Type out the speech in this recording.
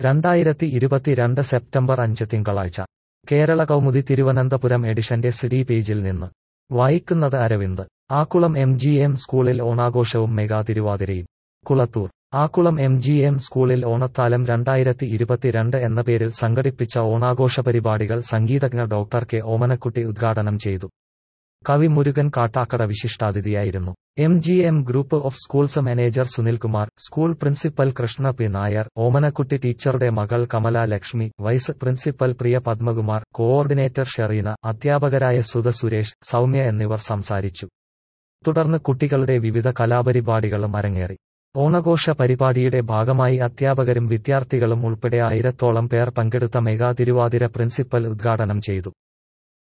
രണ്ടായിരത്തി ഇരുപത്തിരണ്ട് സെപ്റ്റംബർ അഞ്ച് തിങ്കളാഴ്ച കേരള കൗമുദി തിരുവനന്തപുരം എഡിഷന്റെ സിഡി പേജിൽ നിന്ന് വായിക്കുന്നത് Aravind Akkulam M G M സ്കൂളിൽ ഓണാഘോഷവും മെഗാ തിരുവാതിരയും Kulathoor Akkulam M G M സ്കൂളിൽ ഓണത്താലം രണ്ടായിരത്തി ഇരുപത്തിരണ്ട് എന്ന പേരിൽ സംഘടിപ്പിച്ച ഓണാഘോഷ പരിപാടികൾ സംഗീതജ്ഞ ഡോക്ടർ കെ ഓമനക്കുട്ടി ഉദ്ഘാടനം ചെയ്തു കവി മുരുകൻ കാട്ടാക്കട വിശിഷ്ടാതിഥിയായിരുന്നു M G M group of schools manager Sunilkumar school principal Krishna P Nair Omanakkutty ടീച്ചറുടെ മകൾ Kamala Lakshmi vice principal Priya Padmakumar coordinator Sherina അധ്യാപകരായ സുധ സുരേഷ് സൗമ്യ എന്നിവർ സംസാരിച്ചു തുടർന്ന് കുട്ടികളുടെ വിവിധ കലാപരിപാടികളും അരങ്ങേറി ഓണഘോഷ പരിപാടിയുടെ ഭാഗമായി അധ്യാപകരും വിദ്യാർത്ഥികളും ഉൾപ്പെടെ ആയിരത്തോളം പേർ പങ്കെടുത്ത മെഗാ തിരുവാതിര പ്രിൻസിപ്പൽ ഉദ്ഘാടനം ചെയ്തു